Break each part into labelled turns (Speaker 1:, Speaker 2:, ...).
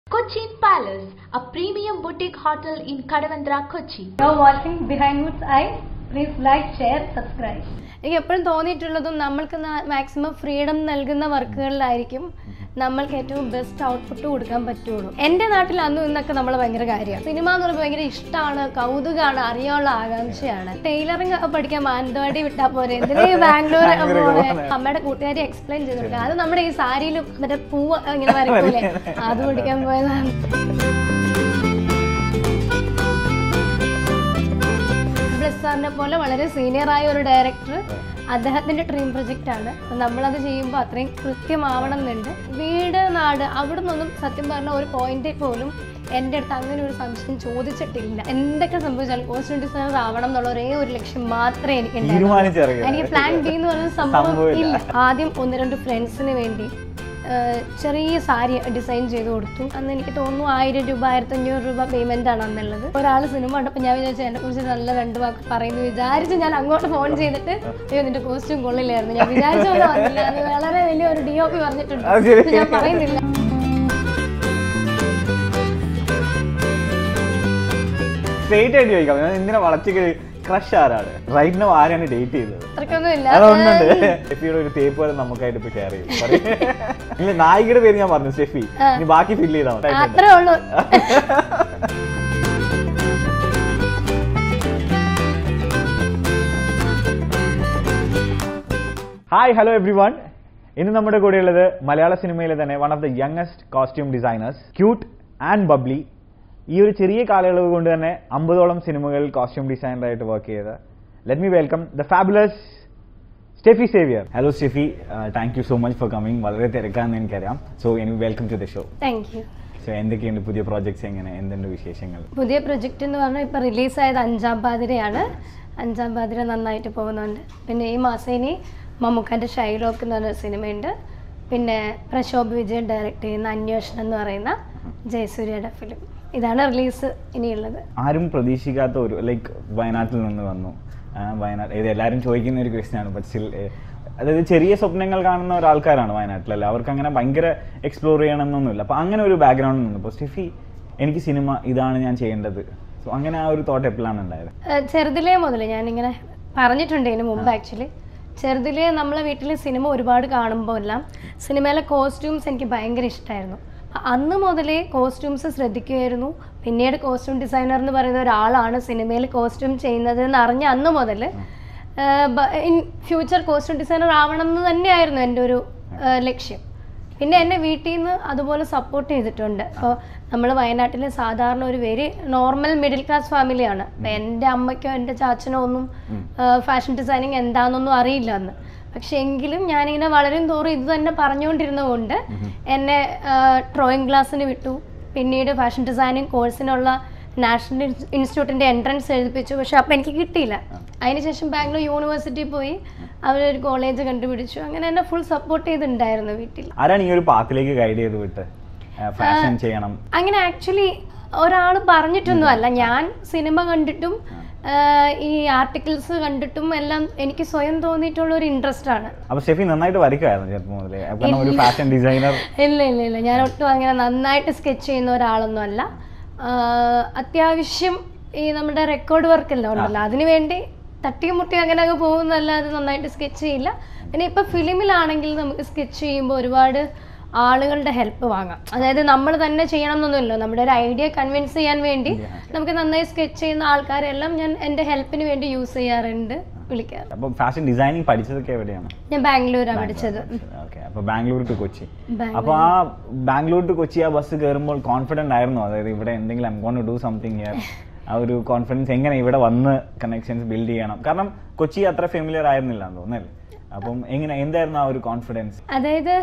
Speaker 1: Cochin Palace, a premium boutique hotel in Kadavandra, Kochi.
Speaker 2: You're watching Behind Woods Eye. Please like, share, subscribe.
Speaker 3: എനിക്ക് എപ്പോഴും തോന്നിയിട്ടുള്ളതും നമ്മൾക്ക് maximum freedom നൽകുന്ന വർക്കുകളിലായിരിക്കും നമ്മൾക്ക് ഏറ്റവും best output കൊടുക്കാൻ പറ്റുള്ളൂ എൻ്റെ നാട്ടിൽ അന്നും ഇന്നൊക്കെ നമ്മൾ ഭയങ്കര കാര്യമാണ് സിനിമ എന്ന് പറയുമ്പോൾ ഭയങ്കര ഇഷ്ടമാണ് കൗതുകമാണ് അറിയാനുള്ള ആകാംക്ഷയാണ് ടൈലറിംഗ് ഒക്കെ പഠിക്കാൻ മാനന്തവാടി വിട്ടാൽ പോരെ എന്തിനാ ഈ ബാംഗ്ലൂർ പോണെ അമ്മയുടെ കൂട്ടുകാരി എക്സ്പ്ലെയിൻ ചെയ്തിട്ടുണ്ട് അത് നമ്മുടെ ഈ സാരിയിൽ മറ്റേ പൂവ് ഇങ്ങനെ വരക്കൂലേ അത് പഠിക്കാൻ പോയതാണ് ബ്ലസ് സാറിനെ പോലെ വളരെ സീനിയർ ആയ ഒരു ഡയറക്ടർ അദ്ദേഹത്തിന്റെ ഡ്രീം പ്രൊജക്റ്റ് ആണ് അപ്പൊ നമ്മളത് ചെയ്യുമ്പോൾ അത്രയും കൃത്യമാവണം എന്നുണ്ട് വീട് നാട് അവിടെ നിന്നൊന്നും സത്യം പറഞ്ഞ ഒരു പോയിന്റ് പോലും എൻ്റെ അടുത്ത് അങ്ങനെ ഒരു സംശയം ചോദിച്ചിട്ടില്ല എന്തൊക്കെ സംഭവിച്ചാലും കോസ്റ്റ്യൂം ഡിസൈനർ ആവണം എന്നുള്ള ഒരേ ഒരു ലക്ഷ്യം മാത്രമേ എനിക്ക്
Speaker 4: തീരുമാനിച്ചിറങ്ങിയത്.
Speaker 3: എനിക്ക് പ്ലാൻ ബി എന്ന് പറയുന്ന സംഭവം
Speaker 4: സംഭവമില്ല.
Speaker 3: ഇല്ല ആദ്യം ഒന്ന് രണ്ട് ഫ്രണ്ട്സിന് വേണ്ടി ആ, ചെറിയ സാരി ഡിസൈൻ ചെയ്ത് കൊടുത്തു അന്ന് എനിക്ക് തോന്നുന്നു ആയിരം രൂപ ആയിരത്തി അഞ്ഞൂറ് രൂപ പേയ്മെന്റ് ആണ് അന്നുള്ളത് ഒരാൾ സിനിമ കണ്ടപ്പോൾ ഞാൻ വിചാരിച്ചു എന്നെ കുറിച്ച് നല്ല രണ്ട് വാക്ക് പറയുന്നു വിചാരിച്ച് ഞാൻ അങ്ങോട്ട് ഫോൺ ചെയ്തിട്ട് അയ്യോ നിന്റെ കോസ്റ്റ്യൂം കൊള്ളില്ലായിരുന്നു ഞാൻ വിചാരിച്ച പോലെ വന്നില്ല അത് വളരെ വലിയ ഒരു ഡി ഒ പി പറഞ്ഞിട്ടുണ്ട്
Speaker 4: അത് ശരി.
Speaker 3: പക്ഷെ ഞാൻ പറയുന്നില്ല
Speaker 4: സ്ട്രേറ്റ് ആയിട്ട് ചോദിക്കാം ഞാൻ എന്തിനാ വളച്ച് ക്രഷ് ആരാണ് റൈറ്റ് നോ ആരാണ് ഡേറ്റ് ചെയ്തത്
Speaker 3: അത്രയ്ക്കൊന്നും ഇല്ല
Speaker 4: അതൊന്നുണ്ട് സ്റ്റെഫിയുടെ ഒരു ടേപ്പ് വരെ നമുക്കായിട്ട് ഇപ്പൊ ഷെയർ ചെയ്യും പറയ്. ഇല്ല നായികയുടെ പേര് ഞാൻ പറഞ്ഞു സ്റ്റെഫി ഇനി ബാക്കി ഫില്ല് ചെയ്താൽ മതി
Speaker 3: അത്രേ ഉള്ളൂ
Speaker 4: ഹായ് ഹലോ എവ്രി വൺ ഇന്ന് നമ്മുടെ കൂടെയുള്ളത് മലയാള സിനിമയിലെ തന്നെ one of the youngest costume designers cute and bubbly ഈ ഒരു ചെറിയ കാലയളവ് കൊണ്ട് തന്നെ അമ്പതോളം സിനിമകളിൽ കോസ്റ്റ്യൂം ഡിസൈനറായിട്ട് വർക്ക് ചെയ്ത let me welcome the fabulous Stephy Xavier hello Stephy thank you so much for coming വളരെ തിരക്കാന്ന് എനിക്കറിയാം സോ എനിക്ക് welcome to the show
Speaker 3: thank you
Speaker 4: so എന്തൊക്കെയുണ്ട് പുതിയ പ്രോജക്ട്സ് എങ്ങനെ എന്തുണ്ട് വിശേഷങ്ങൾ
Speaker 3: പുതിയ പ്രൊജക്റ്റ് എന്ന് പറഞ്ഞാൽ ഇപ്പോൾ റിലീസായത് അഞ്ചാം പാതിരയാണ് അഞ്ചാം പാതിര നന്നായിട്ട് പോകുന്നുണ്ട് പിന്നെ ഈ മാസം ഇനി മമ്മൂക്കാൻ്റെ ഷൈലോക്ക് എന്ന് പറഞ്ഞ സിനിമയുണ്ട് പിന്നെ പ്രശോഭ് വിജയൻ ഡയറക്റ്റ് ചെയ്യുന്ന അന്വേഷണം എന്ന് പറയുന്ന ജയസൂര്യയുടെ ഫിലിം ഇതാണ് റിലീസ് ഇനിയുള്ളത്
Speaker 4: ആരും പ്രതീക്ഷിക്കാത്ത ഒരു ലൈക്ക് വയനാട്ടിൽ നിന്ന് വന്നു ആ, വയനാട് ഇത് എല്ലാവരും ചോദിക്കുന്ന ഒരു ക്വസ്റ്റ്യൻ ആണ് ബട്ട് സ്റ്റിൽ അതായത് ചെറിയ സ്വപ്നങ്ങൾ കാണുന്ന ഒരാൾക്കാരാണ് വയനാട്ടിലല്ല അവർക്ക് അങ്ങനെ ഭയങ്കര എക്സ്പ്ലോർ ചെയ്യണമെന്നൊന്നുമില്ല അപ്പോൾ അങ്ങനെ ഒരു ബാക്ക്ഗ്രൗണ്ടിൽ നിന്ന് ഇപ്പോൾ സ്റ്റെഫി എനിക്ക് സിനിമ ഇതാണ് ഞാൻ ചെയ്യേണ്ടത് സോ അങ്ങനെ ആ ഒരു തോട്ട് എപ്പോഴാണ് ഉണ്ടായത്
Speaker 3: ഏഹ് ചെറുതിലേ മുതൽ ഞാനിങ്ങനെ പറഞ്ഞിട്ടുണ്ട് ഇതിന് മുമ്പ് ആക്ച്വലി ചെറുതിലേ നമ്മളെ വീട്ടിൽ സിനിമ ഒരുപാട് കാണുമ്പോൾ എല്ലാം സിനിമയിലെ കോസ്റ്റ്യൂംസ് എനിക്ക് ഭയങ്കര ഇഷ്ടമായിരുന്നു അ- അന്ന് മുതലേ കോസ്റ്റ്യൂംസ് ശ്രദ്ധിക്കുമായിരുന്നു പിന്നീട് കോസ്റ്റ്യൂം ഡിസൈനർ എന്ന് പറയുന്ന ഒരാളാണ് സിനിമയിൽ കോസ്റ്റ്യൂം ചെയ്യുന്നത് എന്ന് അറിഞ്ഞ അന്ന് മുതൽ ഇൻ ഫ്യൂച്ചർ കോസ്റ്റ്യൂം ഡിസൈനർ ആവണം എന്ന് തന്നെയായിരുന്നു എൻ്റെ ഒരു ഏഹ് ലക്ഷ്യം പിന്നെ എന്നെ വീട്ടിൽ നിന്ന് അതുപോലെ സപ്പോർട്ട് ചെയ്തിട്ടുണ്ട് അപ്പോൾ നമ്മൾ വയനാട്ടിലെ സാധാരണ ഒരു വെരി നോർമൽ മിഡിൽ ക്ലാസ് ഫാമിലിയാണ് അപ്പം എൻ്റെ അമ്മയ്ക്കോ എൻ്റെ ചാച്ചനോ ഒന്നും ഫാഷൻ ഡിസൈനിങ് എന്താണെന്നൊന്നും അറിയില്ല അന്ന് പക്ഷെ എങ്കിലും ഞാനിങ്ങനെ വളരും തോറും ഇത് തന്നെ പറഞ്ഞുകൊണ്ടിരുന്നതുകൊണ്ട് എന്നെ ഡ്രോയിങ് ക്ലാസ്സിന് വിട്ടു പിന്നീട് ഫാഷൻ ഡിസൈനിങ് കോഴ്സിനുള്ള നാഷണൽ ഇൻസ്റ്റിറ്റ്യൂട്ടിൻ്റെ എൻട്രൻസ് എഴുതിപ്പിച്ചു പക്ഷെ അപ്പം എനിക്ക് കിട്ടിയില്ല അതിനുശേഷം ബാംഗ്ലൂർ യൂണിവേഴ്സിറ്റി പോയി അവരൊരു കോളേജ് കണ്ടുപിടിച്ചു അങ്ങനെ എന്നെ ഫുൾ സപ്പോർട്ട് ചെയ്തിട്ടുണ്ടായിരുന്നു വീട്ടിൽ
Speaker 4: ആരാണ് ഈ ഒരു പാത്തിലേക്ക് ഗൈഡ് ചെയ്ത് വിട്ട് ഫാഷൻ ചെയ്യണം
Speaker 3: അങ്ങനെ ആക്ച്വലി ഒരാൾ പറഞ്ഞിട്ടൊന്നും അല്ല ഞാൻ സിനിമ കണ്ടിട്ടും ആ, ഈ ആർട്ടിക്കിൾസ് കണ്ടിട്ടും എല്ലാം എനിക്ക് സ്വയം തോന്നിയിട്ടുള്ള ഒരു ഇൻട്രസ്റ്റ് ആണ്
Speaker 4: അപ്പോൾ സ്റ്റെഫി നന്നായിട്ട് വരയ്ക്കുമായിരുന്നു ചെറുപ്പം മുതലേ കാരണം ഒരു ഫാഷൻ ഡിസൈനർ
Speaker 3: ഇല്ല ഇല്ല ഇല്ല ഞാൻ ഒട്ടും അങ്ങനെ നന്നായിട്ട് സ്കെച്ച് ചെയ്യുന്ന ഒരാളൊന്നും അല്ല ആ, അത്യാവശ്യം ഈ നമ്മുടെ റെക്കോർഡ് വർക്ക് എല്ലാം ഉണ്ടല്ലോ അതിനു വേണ്ടി തട്ടിയും മുട്ടിയും അങ്ങനെ അങ്ങ് പോകുന്നല്ലാതെ നന്നായിട്ട് സ്കെച്ച് ചെയ്യില്ല പിന്നെ ഇപ്പം ഫിലിമിലാണെങ്കിൽ നമുക്ക് സ്കെച്ച് ചെയ്യുമ്പോൾ ഒരുപാട് ആളുകളുടെ ഹെൽപ്പ് വാങ്ങാം അതായത് നമ്മൾ തന്നെ ചെയ്യണം എന്നൊന്നുമില്ല നമ്മുടെ ഒരു ഐഡിയ കൺവിൻസ് ചെയ്യാൻ വേണ്ടി നമുക്ക് നന്നായി സ്കെച്ച് ചെയ്യുന്ന ആൾക്കാരെല്ലാം ഞാൻ എൻ്റെ ഹെൽപ്പിന് വേണ്ടി യൂസ് ചെയ്യാറുണ്ട് വിളിക്കാറ്
Speaker 4: അപ്പോൾ ഫാഷൻ ഡിസൈനിങ് പഠിച്ചതൊക്കെ എവിടെയാണ്
Speaker 3: ഞാൻ ബാംഗ്ലൂരാണ് പഠിച്ചത്
Speaker 4: ഓക്കെ അപ്പോൾ ബാംഗ്ലൂർ ടു കൊച്ചി
Speaker 3: ബാംഗ്ലൂർ.
Speaker 4: അപ്പോൾ ആ ബാംഗ്ലൂർ ടു കൊച്ചി ആ ബസ് കയറുമ്പോൾ കോൺഫിഡൻ്റ് ആയിരുന്നു അതായത് ഇവിടെ എന്തെങ്കിലും I'm gonna do something here ആ ഒരു കോൺഫിഡൻസ് എങ്ങനെ ഇവിടെ വന്ന് കണക്ഷൻസ് ബിൽഡ് ചെയ്യണം കാരണം കൊച്ചി അത്ര ഫെമിലിയർ ആയിരുന്നില്ല എന്ന് തോന്നുന്നല്ലേ അപ്പം എങ്ങനെ എന്തായിരുന്നു ആ ഒരു കോൺഫിഡൻസ്
Speaker 3: അതായത്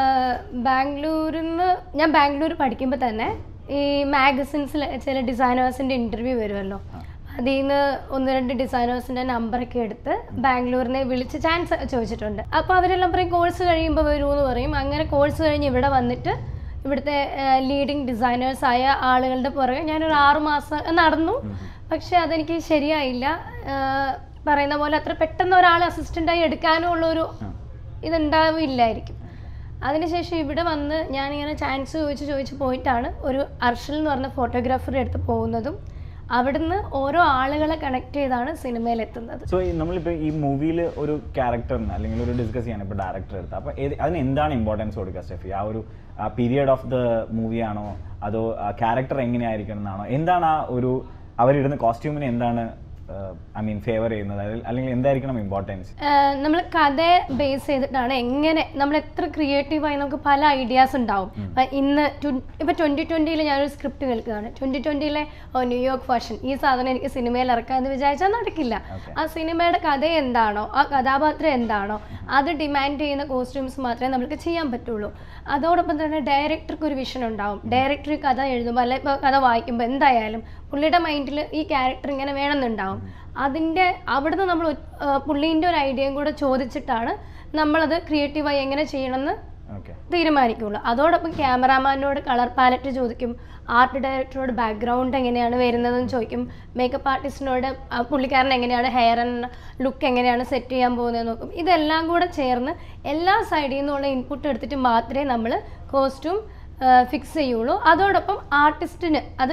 Speaker 3: ബാംഗ്ലൂരിൽ നിന്ന് ഞാൻ ബാംഗ്ലൂർ പഠിക്കുമ്പോൾ തന്നെ ഈ മാഗസിൻസിൽ ചില ഡിസൈനേഴ്സിൻ്റെ ഇൻ്റർവ്യൂ വരുമല്ലോ അതിൽ നിന്ന് ഒന്ന് രണ്ട് ഡിസൈനേഴ്സിൻ്റെ നമ്പറൊക്കെ എടുത്ത് ബാംഗ്ലൂരിനെ വിളിച്ച് ചാൻസ് ചോദിച്ചിട്ടുണ്ട് അപ്പോൾ അവരെല്ലാം പറയും കോഴ്സ് കഴിയുമ്പോൾ വരൂ എന്ന് പറയും അങ്ങനെ കോഴ്സ് കഴിഞ്ഞ് ഇവിടെ വന്നിട്ട് ഇവിടുത്തെ ലീഡിങ് ഡിസൈനേഴ്സ് ആയ ആളുകളുടെ പുറകെ ഞാനൊരു ആറു മാസം നടന്നു പക്ഷെ അതെനിക്ക് ശരിയായില്ല ആ, പറയുന്ന പോലെ അത്ര പെട്ടെന്ന് ഒരാളെ അസിസ്റ്റൻ്റായി എടുക്കാനും ഉള്ളൊരു ഇതുണ്ടാവില്ലായിരിക്കും അതിനുശേഷം ഇവിടെ വന്ന് ഞാനിങ്ങനെ ചാൻസ് ചോദിച്ച് ചോദിച്ച് പോയിട്ടാണ് ഒരു അർഷൽ എന്ന് പറഞ്ഞ ഫോട്ടോഗ്രാഫറുടെ അടുത്ത് പോകുന്നതും അവിടുന്ന് ഓരോ ആളുകളെ കണക്ട് ചെയ്താണ് സിനിമയിൽ എത്തുന്നത്
Speaker 4: സോ നമ്മളിപ്പോൾ ഈ മൂവിയിൽ ഒരു ക്യാരക്ടറിന് അല്ലെങ്കിൽ ഒരു ഡിസ്കസ് ചെയ്യാൻ ഇപ്പോൾ ഡയറക്ടർ എടുത്ത് അപ്പോൾ അതിന് എന്താണ് ഇമ്പോർട്ടൻസ് കൊടുക്കുക സ്റ്റെഫി ആ ഒരു പീരിയഡ് ഓഫ് ദ മൂവിയാണോ അതോ ക്യാരക്ടർ എങ്ങനെയായിരിക്കണം എന്നാണോ എന്താണ് ആ ഒരു അവരിടുന്ന കോസ്റ്റ്യൂമിന് എന്താണ് ഐ മീൻ ഫേവർ ചെയ്യുന്നത് അതിൽ- അല്ലെങ്കിൽ എന്തായിരിക്കണം ഇമ്പോർട്ടൻസ്
Speaker 3: നമ്മൾ കഥയെ ബേസ് ചെയ്തിട്ടാണ് എങ്ങനെ നമ്മൾ എത്ര ക്രിയേറ്റീവായി നമുക്ക് പല ഐഡിയാസ് ഉണ്ടാവും അപ്പൊ ഇന്ന് ഇപ്പൊ ട്വന്റി ട്വന്റിയിൽ ഞാനൊരു സ്ക്രിപ്റ്റ് കേൾക്കുകയാണ് ട്വന്റി ട്വന്റിയിലെ ന്യൂയോർക്ക് ഫാഷൻ ഈ സാധനം എനിക്ക് സിനിമയിൽ ഇറക്കാമെന്ന് വിചാരിച്ചാൽ നടക്കില്ല
Speaker 4: Okay.
Speaker 3: ആ സിനിമയുടെ കഥ എന്താണോ ആ കഥാപാത്രം എന്താണോ അത് ഡിമാൻഡ് ചെയ്യുന്ന കോസ്റ്റ്യൂംസ് മാത്രമേ നമുക്ക് ചെയ്യാൻ പറ്റുള്ളൂ അതോടൊപ്പം തന്നെ ഡയറക്ടർക്ക് ഒരു വിഷൻ ഉണ്ടാവും ഡയറക്ടർ കഥ എഴുതുമ്പോൾ അല്ലെ ഇപ്പോൾ കഥ വായിക്കുമ്പോൾ എന്തായാലും പുള്ളിയുടെ മൈൻഡിൽ ഈ ക്യാരക്ടർ ഇങ്ങനെ വേണമെന്നുണ്ടാവും അതിൻ്റെ അവിടുന്ന് നമ്മൾ പുള്ളീൻ്റെ ഒരു ഐഡിയയും കൂടെ ചോദിച്ചിട്ടാണ് നമ്മളത് ക്രിയേറ്റീവായി എങ്ങനെ ചെയ്യണമെന്ന്
Speaker 4: ഓക്കെ
Speaker 3: തീരുമാനിക്കുള്ളൂ അതോടൊപ്പം ക്യാമറാമാനോട് കളർ പാലറ്റ് ചോദിക്കും ആർട്ട് ഡയറക്ടറോട് ബാക്ക്ഗ്രൗണ്ട് എങ്ങനെയാണ് വരുന്നതെന്ന് ചോദിക്കും മേക്കപ്പ് ആർട്ടിസ്റ്റിനോട് ആ പുള്ളിക്കാരൻ എങ്ങനെയാണ് ഹെയർ ആൻഡ് ലുക്ക് എങ്ങനെയാണ് സെറ്റ് ചെയ്യാൻ പോകുന്നതെന്ന് നോക്കും ഇതെല്ലാം കൂടെ ചേർന്ന് എല്ലാ സൈഡിൽ നിന്നുള്ള ഇൻപുട്ട് എടുത്തിട്ട് മാത്രമേ നമ്മൾ കോസ്റ്റ്യൂം ഫിക്സ് ചെയ്യുള്ളൂ അതോടൊപ്പം ആർട്ടിസ്റ്റിന് അത്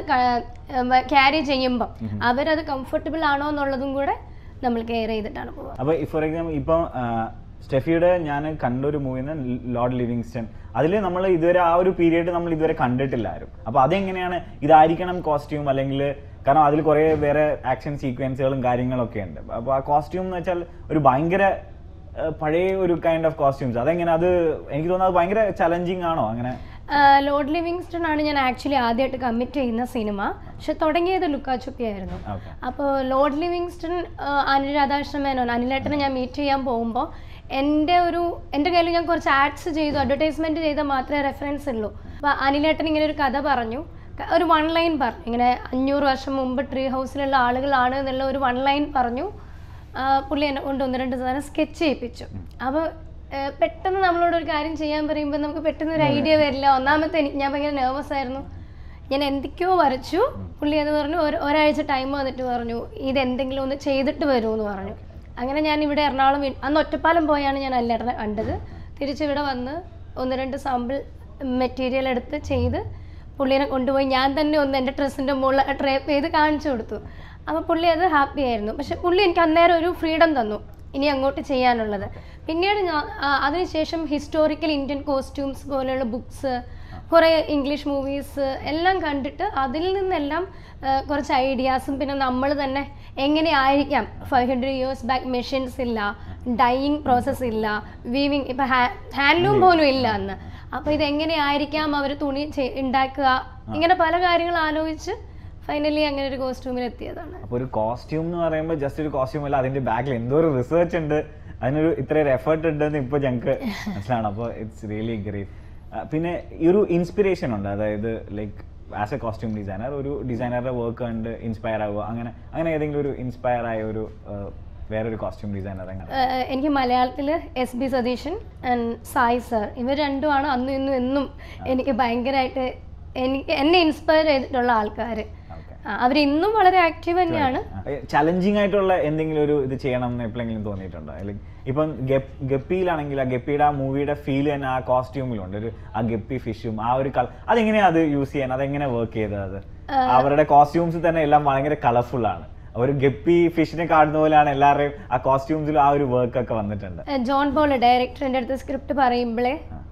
Speaker 3: ക്യാരി ചെയ്യുമ്പോൾ അവരത് കംഫർട്ടബിൾ ആണോ എന്നുള്ളതും കൂടെ നമ്മൾ കെയർ ചെയ്തിട്ടാണ് പോവുക
Speaker 4: അപ്പോൾ ഫോർ എക്സാമ്പിൾ ഇപ്പം ആ, സ്റ്റെഫിയുടെ ഞാൻ കണ്ടൊരു മൂവിന്ന് ലോർഡ് ലിവിങ്സ്റ്റൺ അതിൽ നമ്മൾ ഇതുവരെ ആ ഒരു പീരീഡ് നമ്മൾ ഇതുവരെ കണ്ടിട്ടില്ല ആരും അപ്പോൾ അതെങ്ങനെയാണ് ഇതായിരിക്കണം കോസ്റ്റ്യൂം അല്ലെങ്കിൽ കാരണം അതിൽ കുറേ വേറെ ആക്ഷൻ സീക്വൻസുകളും കാര്യങ്ങളൊക്കെ ഉണ്ട് അപ്പോൾ ആ കോസ്റ്റ്യൂം എന്ന് വെച്ചാൽ ഒരു ഭയങ്കര ആ, പഴയ ഒരു കൈൻഡ് ഓഫ് കോസ്റ്റ്യൂംസ് അതെങ്ങനെ അത് എനിക്ക് തോന്നുന്നത് അത് ഭയങ്കര ചലഞ്ചിങ് ആണോ അങ്ങനെ
Speaker 3: ലോർഡ് ലിവിങ്സ്റ്റൺ ആണ് ഞാൻ ആക്ച്വലി ആദ്യമായിട്ട് കമ്മിറ്റ് ചെയ്യുന്ന സിനിമ പക്ഷെ തുടങ്ങിയത് ലുക്കാച്ചുപ്പി ആയിരുന്നു
Speaker 4: ഓക്കെ
Speaker 3: അപ്പോൾ ലോർഡ് ലിവിങ്സ്റ്റൺ ആ, അനിൽ രാധാകൃഷ്ണ മേനോൻ അനിലേട്ടനെ ഞാൻ മീറ്റ് ചെയ്യാൻ പോകുമ്പോൾ എൻ്റെ ഒരു എൻ്റെ കയ്യിൽ ഞാൻ കുറച്ച് ആഡ്സ് ചെയ്തു അഡ്വർടൈസ്മെൻറ്റ് ചെയ്താൽ മാത്രമേ റെഫറൻസ് ഉള്ളൂ അപ്പോൾ അനിലേട്ടൻ ഇങ്ങനെ ഒരു കഥ പറഞ്ഞു ക- ഒരു വൺ ലൈൻ പറഞ്ഞു ഇങ്ങനെ അഞ്ഞൂറ് വർഷം മുമ്പ് ട്രീ ഹൗസിലുള്ള ആളുകളാണ് എന്നുള്ള ഒരു വൺ ലൈൻ പറഞ്ഞു ആ, പുള്ളി എന്നെ കൊണ്ട് ഒന്ന് രണ്ട് സാധനം സ്കെച്ച് ചെയ്യിപ്പിച്ചു അപ്പോൾ പെട്ടെന്ന് നമ്മളോട് ഒരു കാര്യം ചെയ്യാൻ പറയുമ്പോൾ നമുക്ക് പെട്ടെന്ന് ഒരു ഐഡിയ വരില്ല ഒന്നാമത്തെ എനിക്ക് ഞാൻ ഭയങ്കര നെർവസ് ആയിരുന്നു ഞാൻ എന്തൊക്കെയോ വരച്ചു പുള്ളി അത് പറഞ്ഞു ഒരു ഒരാഴ്ച ടൈം വന്നിട്ട് പറഞ്ഞു ഇത് എന്തെങ്കിലും ഒന്ന് ചെയ്തിട്ട് വരൂ എന്ന് പറഞ്ഞു അങ്ങനെ ഞാൻ ഇവിടെ എറണാകുളം വീ- അന്ന് ഒറ്റപ്പാലം പോയാണ് ഞാൻ അല്ലേട്ടനെ കണ്ടത് തിരിച്ചിവിടെ വന്ന് ഒന്ന് രണ്ട് സാമ്പിൾ മെറ്റീരിയൽ എടുത്ത് ചെയ്ത് പുള്ളീനെ കൊണ്ടുപോയി ഞാൻ തന്നെ ഒന്ന് എൻ്റെ ഡ്രസ്സിൻ്റെ മുകളിൽ ട്രേപ്പ് ചെയ്ത് കാണിച്ചു കൊടുത്തു അപ്പോൾ പുള്ളി അത് ഹാപ്പി ആയിരുന്നു പക്ഷെ പുള്ളി എനിക്ക് അന്നേരം ഒരു ഫ്രീഡം തന്നു ഇനി അങ്ങോട്ട് ചെയ്യാനുള്ളത് പിന്നീട് ഞാൻ ആ, അതിനുശേഷം ഹിസ്റ്റോറിക്കൽ ഇന്ത്യൻ കോസ്റ്റ്യൂംസ് പോലെയുള്ള ബുക്സ് കുറേ ഇംഗ്ലീഷ് മൂവീസ് എല്ലാം കണ്ടിട്ട് അതിൽ നിന്നെല്ലാം ആ, കുറച്ച് ഐഡിയാസും പിന്നെ നമ്മൾ തന്നെ എങ്ങനെ ആയിരിക്കാം five hundred years back machines ഇല്ല ഡൈയിങ് പ്രോസസ്സ് ഇല്ല വീവിങ് ഇപ്പം ഹാൻഡ്ലൂം പോലും ഇല്ല അന്ന് അപ്പോൾ ഇതെങ്ങനെ ആയിരിക്കാം അവർ തുണി ചെ- ഉണ്ടാക്കുക ഇങ്ങനെ പല കാര്യങ്ങൾ ആലോചിച്ച് ഫൈനലി അങ്ങനെ ഒരു കോസ്റ്റ്യൂമിൽ എത്തിയതാണ്
Speaker 4: അപ്പോൾ ഒരു കോസ്റ്റ്യൂം എന്ന് പറയുമ്പോൾ ജസ്റ്റ് ഒരു കോസ്റ്റ്യൂം അല്ല അതിന്റെ ബാക്കിൽ എന്തോ ഒരു റിസർച്ച് ഉണ്ട് അതിനൊരു ഇത്രയൊരു എഫേർട്ട് ഉണ്ടെന്ന് ഇപ്പോൾ ഞങ്ങൾക്ക് മനസ്സിലാണ് അപ്പോൾ ഇറ്റ്സ് റിയലി ഗ്രേറ്റ് പിന്നെ ഈ ഒരു ഇൻസ്പിറേഷൻ ഉണ്ട് അതായത് like as a costume designer ഒരു ഡിസൈനറുടെ വർക്ക് കണ്ട് ഇൻസ്പയർ ആവുക അങ്ങനെ അങ്ങനെ ഏതെങ്കിലും ഒരു ഇൻസ്പയർ ആയ ഒരു ആ, വേറൊരു കോസ്റ്റ്യൂം ഡിസൈനർ എങ്ങനെ
Speaker 3: ഏഹ് എനിക്ക് മലയാളത്തിൽ S B Satheesan and Sai sir ഇവർ രണ്ടുമാണ് അന്നും ഇന്നും എന്നും എനിക്ക് ഭയങ്കരമായിട്ട് എനിക്ക് എന്നെ ഇൻസ്പയർ ചെയ്തിട്ടുള്ള ആൾക്കാർ
Speaker 4: ഓക്കെ
Speaker 3: അവർ ഇന്നും വളരെ ആക്റ്റീവ് തന്നെയാണ്
Speaker 4: ചലഞ്ചിങ് ആയിട്ടുള്ള എന്തെങ്കിലും ഒരു ഇത് ചെയ്യണം എന്ന് എപ്പോഴെങ്കിലും തോന്നിയിട്ടുണ്ടോ അല്ലെങ്കിൽ ഇപ്പം ഗപ്പ് ഗപ്പിയിലാണെങ്കിൽ ആ ഗപ്പിയുടെ ആ മൂവിയുടെ ഫീൽ തന്നെ ആ കോസ്റ്റ്യൂമിലുണ്ട് ഒരു ആ ഗപ്പി ഫിഷും ആ ഒരു കളർ അതെങ്ങനെയാ അത് യൂസ് ചെയ്യാൻ അതെങ്ങനെ വർക്ക് ചെയ്തത് അത് അവരുടെ കോസ്റ്റ്യൂംസ് തന്നെ എല്ലാം ഭയങ്കര കളർഫുൾ ആണ് ഒരു ഗപ്പി ഫിഷിനെ കാണുന്ന പോലെയാണ് എല്ലാവരുടെയും ആ കോസ്റ്റ്യൂംസിലും ആ ഒരു വർക്ക് ഒക്കെ വന്നിട്ടുണ്ട്
Speaker 3: ഏഹ് ജോൺ പോൾ ഡയറക്ടർ എൻ്റെ അടുത്ത് സ്ക്രിപ്റ്റ് പറയുമ്പോഴേ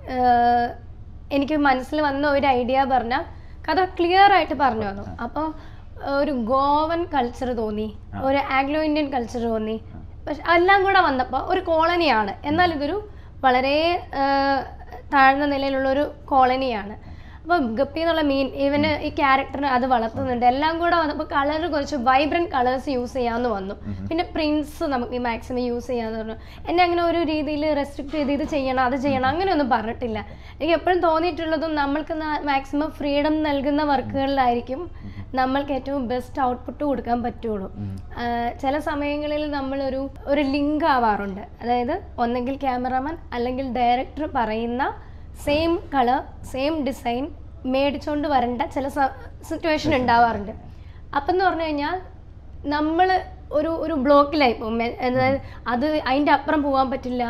Speaker 3: ഏഹ് എനിക്ക് മനസ്സിൽ വന്ന ഒരു ഐഡിയ പറഞ്ഞാൽ കഥ ക്ലിയർ ആയിട്ട് പറഞ്ഞു തന്നു അപ്പോൾ ഒരു ഗോവൻ കൾച്ചർ തോന്നി ഒരു ആംഗ്ലോ ഇന്ത്യൻ കൾച്ചർ തോന്നി പക്ഷെ എല്ലാം കൂടെ വന്നപ്പോൾ ഒരു കോളനിയാണ് എന്നാൽ ഇതൊരു വളരെ ഏഹ്, താഴ്ന്ന നിലയിലുള്ള ഒരു കോളനിയാണ് അപ്പോൾ ഗപ്പി എന്നുള്ള മീൻ ഇവന് ഈ ക്യാരക്ടറിന് അത് വളർത്തുന്നുണ്ട് എല്ലാം കൂടെ വന്നപ്പോൾ കളർ കുറച്ച് വൈബ്രന്റ് കളേഴ്സ് യൂസ് ചെയ്യാമെന്ന് വന്നു പിന്നെ പ്രിന്റ്സ് നമുക്ക് ഈ മാക്സിമം യൂസ് ചെയ്യാന്ന് പറഞ്ഞു എന്നെ അങ്ങനെ ഒരു രീതിയിൽ റെസ്ട്രിക്ട് ചെയ്ത് ഇത് ചെയ്യണം അത് ചെയ്യണം അങ്ങനെയൊന്നും പറഞ്ഞിട്ടില്ല എനിക്ക് എപ്പോഴും തോന്നിയിട്ടുള്ളതും നമ്മൾക്ക് മാക്സിമം ഫ്രീഡം നൽകുന്ന വർക്കുകളിലായിരിക്കും നമ്മൾക്ക് ഏറ്റവും ബെസ്റ്റ് ഔട്ട്പുട്ട് കൊടുക്കാൻ പറ്റുള്ളൂ ആഹ് ചില സമയങ്ങളിൽ നമ്മളൊരു ഒരു ലിങ്ക് ആവാറുണ്ട് അതായത് ഒന്നെങ്കിൽ ക്യാമറാമാൻ അല്ലെങ്കിൽ ഡയറക്ടർ പറയുന്ന സെയിം കളർ സെയിം ഡിസൈൻ മേടിച്ചുകൊണ്ട് വരേണ്ട ചില സിറ്റുവേഷൻ ഉണ്ടാവാറുണ്ട് അപ്പം എന്ന് പറഞ്ഞു കഴിഞ്ഞാൽ നമ്മൾ ഒരു ഒരു ബ്ലോക്കിലായി പോകും എ- അതായത് അത് അതിൻ്റെ അപ്പുറം പോകാൻ പറ്റില്ല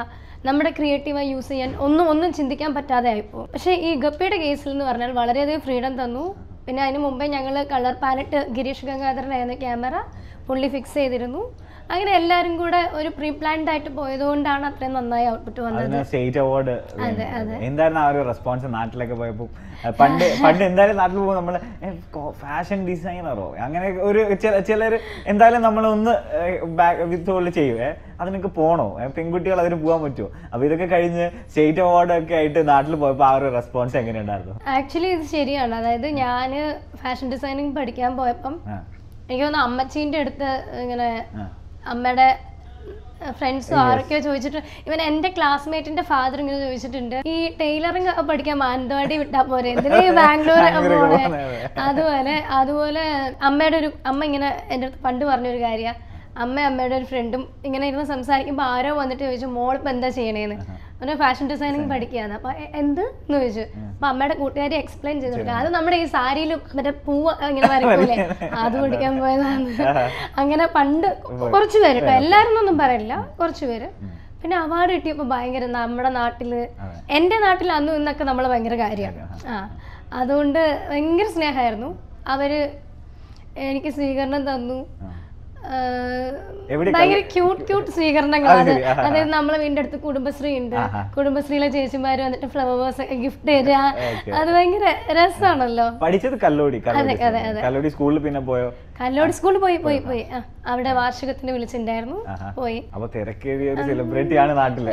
Speaker 3: നമ്മുടെ ക്രിയേറ്റീവായി യൂസ് ചെയ്യാൻ ഒന്നും ഒന്നും ചിന്തിക്കാൻ പറ്റാതെ ആയിപ്പോകും പക്ഷേ ഈ ഗപ്പിയുടെ കേസിൽ എന്ന് പറഞ്ഞാൽ വളരെയധികം ഫ്രീഡം തന്നു പിന്നെ അതിന് മുമ്പേ ഞങ്ങൾ കളർ പാലറ്റ് ഗിരീഷ് ഗംഗാധരനായിരുന്ന ക്യാമറ പുള്ളി ഫിക്സ് ചെയ്തിരുന്നു അങ്ങനെ എല്ലാവരും കൂടെ ഒരു പ്രീ പ്ലാൻഡ് ആയിട്ട് പോയതുകൊണ്ടാണ് അത്രയും നന്നായി ഔട്ട്പുട്ട് വന്നത്
Speaker 4: അതിന് സ്റ്റേറ്റ് അവാർഡ്
Speaker 3: അതെ, അതെ.
Speaker 4: എന്തായിരുന്നു ആ ഒരു റെസ്പോൺസ് നാട്ടിലൊക്കെ പോയപ്പോൾ പണ്ട് പണ്ട് എന്തായാലും നാട്ടിൽ പോകുമ്പോൾ നമ്മള് ഫാഷൻ ഡിസൈനറോ അങ്ങനെ ഒരു ചില ചിലർ എന്തായാലും നമ്മളൊന്ന് വിത്ത് ഹോൾഡ് ചെയ്യും ഏ, അതിനൊക്കെ പോണോ ഏ, പെൺകുട്ടികൾ അതിന് പോകാൻ പറ്റുമോ അപ്പൊ ഇതൊക്കെ കഴിഞ്ഞ് സ്റ്റേറ്റ് അവാർഡ് ഒക്കെ ആയിട്ട് നാട്ടിൽ പോയപ്പോൾ ആ ഒരു റെസ്പോൺസ് എങ്ങനെയുണ്ടായിരുന്നു
Speaker 3: ആക്ച്വലി ഇത് ശരിയാണ് അതായത് ഞാൻ ഫാഷൻ ഡിസൈനിങ് പഠിക്കാൻ പോയപ്പം
Speaker 4: ആ,
Speaker 3: എനിക്ക് തോന്നുന്നു അമ്മച്ചീൻ്റെ അടുത്ത് ഇങ്ങനെ
Speaker 4: ആ.
Speaker 3: അമ്മയുടെ ഫ്രണ്ട്സും ആരൊക്കെയോ ചോദിച്ചിട്ട് ഇവൻ എൻ്റെ ക്ലാസ്മേറ്റിന്റെ ഫാദർ ഇങ്ങനെ ചോദിച്ചിട്ടുണ്ട് ഈ ടൈലറിംഗ് ഒക്കെ പഠിക്കാൻ മാനന്തവാടി വിട്ടാ പോരെ എന്തിനാ ഈ ബാംഗ്ലൂർ
Speaker 4: ബാംഗ്ലൂർ
Speaker 3: പോണെ
Speaker 4: പോകുന്നത്.
Speaker 3: അതുപോലെ അതുപോലെ അമ്മയുടെ ഒരു അമ്മ ഇങ്ങനെ എൻ്റെ അടുത്ത് പണ്ട് പറഞ്ഞൊരു കാര്യമാണ് അമ്മ അമ്മയുടെ ഒരു ഫ്രണ്ടും ഇങ്ങനെ ഇരുന്ന് സംസാരിക്കുമ്പോൾ ആരോ വന്നിട്ട് ചോദിച്ചു മോളിപ്പോൾ എന്താ ചെയ്യണേന്ന് അവന് ഫാഷൻ ഡിസൈനിങ് പഠിക്കുകയാണ് അപ്പൊ എ- എന്ത് എന്ന് ചോദിച്ചു അപ്പൊ അമ്മയുടെ കൂട്ടുകാരി എക്സ്പ്ലെയിൻ ചെയ്ത് കൊടുക്കുക അത് നമ്മുടെ ഈ സാരിയിൽ മറ്റേ പൂവ് ഇങ്ങനെ വരക്കൂലേ അത് പഠിക്കാൻ പോയതാണ് അങ്ങനെ പണ്ട് കുറച്ച് പേര് കേട്ടോ എല്ലാരും ഒന്നും പറയില്ല കുറച്ച് പേര് പിന്നെ അവാർഡ് കിട്ടിയപ്പോൾ ഭയങ്കര നമ്മുടെ നാട്ടില് എൻ്റെ നാട്ടിൽ അന്നും ഇന്നൊക്കെ നമ്മൾ ഭയങ്കര കാര്യമാണ് ആ അതുകൊണ്ട് ഭയങ്കര സ്നേഹമായിരുന്നു അവര് എനിക്ക് സ്വീകരണം തന്നു ആ,
Speaker 4: എവിടെ
Speaker 3: ഭയങ്കര ക്യൂട്ട് ക്യൂട്ട് സ്വീകരണങ്ങളാണ്
Speaker 4: അത് ശരി, ആഹാ.
Speaker 3: അതായത് നമ്മളെ വീടിന്റെ അടുത്ത് കുടുംബശ്രീ ഉണ്ട്
Speaker 4: ആഹാ.
Speaker 3: കുടുംബശ്രീയിലെ ചേച്ചിമാര് വന്നിട്ട് ഫ്ലവേഴ്സ് ഒക്കെ ഗിഫ്റ്റ് തരിക
Speaker 4: Okay.
Speaker 3: അത് ഭയങ്കര രസമാണല്ലോ
Speaker 4: പഠിച്ചത് കല്ലോടി കല്ലോടി
Speaker 3: അതെ, അതെ, അതെ.
Speaker 4: കല്ലോടി സ്കൂളിൽ പിന്നെ പോയോ
Speaker 3: കല്ലോട് സ്കൂളിൽ പോയി പോയി പോയി ആ, അവിടെ വാർഷികത്തിന് വിളിച്ചിട്ടുണ്ടായിരുന്നു
Speaker 4: ആഹാ.
Speaker 3: പോയി
Speaker 4: അപ്പൊ തിരക്കേറിയ ഒരു സെലിബ്രിറ്റി ആണ് നാട്ടില്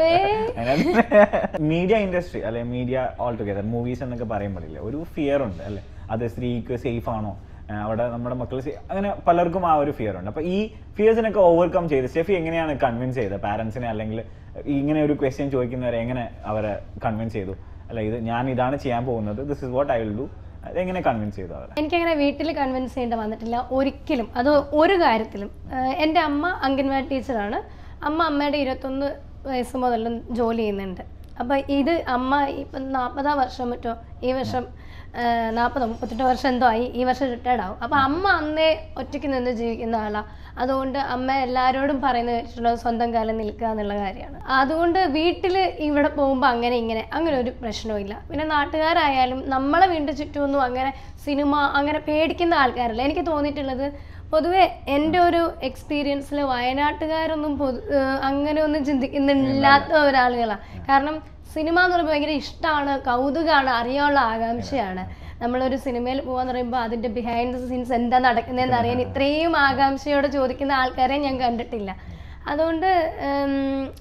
Speaker 4: മീഡിയ ഇൻഡസ്ട്രി അല്ലെ മീഡിയ ഓൾ ടുഗദർ മൂവീസ് എന്നൊക്കെ പറയുമ്പോഴില്ലേ ഒരു ഫിയർ ഉണ്ട് അല്ലെ അത് സ്ത്രീക്ക് സേഫ് ആണോ ആ, അവിടെ നമ്മുടെ മക്കൾ അങ്ങനെ പലർക്കും ആ ഒരു ഫിയർ ഉണ്ട് അപ്പൊ ഈ ഫിയേഴ്സിനൊക്കെ ഓവർകം ചെയ്ത് സ്റ്റെഫി എങ്ങനെയാണ് കൺവിൻസ് ചെയ്തത് പാരന്റ്സിനെ അല്ലെങ്കിൽ ഇങ്ങനെ ഒരു ക്വസ്റ്റ്യൻ ചോദിക്കുന്നവരെ എങ്ങനെ അവരെ കൺവിൻസ് ചെയ്തു അല്ല ഇത് ഞാൻ ഇതാണ് ചെയ്യാൻ പോകുന്നത് this is what I will do എങ്ങനെ കൺവിൻസ് ചെയ്തു അവരെ
Speaker 3: എനിക്കങ്ങനെ വീട്ടിൽ കൺവിൻസ് ചെയ്യേണ്ട വന്നിട്ടില്ല ഒരിക്കലും അത് ഒരു കാര്യത്തിലും ആഹ് എൻ്റെ അമ്മ അംഗൻവാടി ടീച്ചറാണ് അമ്മ അമ്മയുടെ ഇരുപത്തൊന്ന് വയസ്സ് മുതലും ജോലി ചെയ്യുന്നുണ്ട് അപ്പോൾ ഇത് അമ്മ ഇപ്പം നാൽപ്പതാം വർഷം മറ്റോ ഈ വർഷം നാൽപ്പതോ മുപ്പത്തെട്ട് വർഷം എന്തോ ആയി ഈ വർഷം റിട്ടയർഡ് ആവും അപ്പോൾ അമ്മ അന്നേ ഒറ്റയ്ക്ക് നിന്ന് ജീവിക്കുന്ന ആളാണ് അതുകൊണ്ട് അമ്മ എല്ലാവരോടും പറയുന്നത് കേട്ടിട്ടുള്ളത് സ്വന്തം കാലം നിൽക്കുക എന്നുള്ള കാര്യമാണ് അതുകൊണ്ട് വീട്ടിൽ ഇവിടെ പോകുമ്പോൾ അങ്ങനെ ഇങ്ങനെ അങ്ങനെ ഒരു പ്രശ്നവുമില്ല പിന്നെ നാട്ടുകാരായാലും നമ്മളെ വീണ്ടും ചുറ്റുമൊന്നും അങ്ങനെ സിനിമ അങ്ങനെ പേടിക്കുന്ന ആൾക്കാരല്ല എനിക്ക് തോന്നിയിട്ടുള്ളത് പൊതുവെ എൻ്റെ ഒരു എക്സ്പീരിയൻസിൽ വയനാട്ടുകാരൊന്നും പൊതു ഏഹ് അങ്ങനെ ഒന്നും ചിന്തിക്കുന്നില്ലാത്ത ഒരാളുകളാണ് കാരണം സിനിമ എന്ന് പറയുമ്പോൾ ഭയങ്കര ഇഷ്ടമാണ് കൗതുകമാണ് അറിയാനുള്ള ആകാംക്ഷയാണ് നമ്മളൊരു സിനിമയിൽ പോകാന്ന് പറയുമ്പോൾ അതിൻ്റെ ബിഹൈൻഡ് ദ സീൻസ് എന്താ നടക്കുന്നതെന്ന് അറിയാൻ ഇത്രയും ആകാംക്ഷയോടെ ചോദിക്കുന്ന ആൾക്കാരെ ഞാൻ കണ്ടിട്ടില്ല അതുകൊണ്ട് ഉം,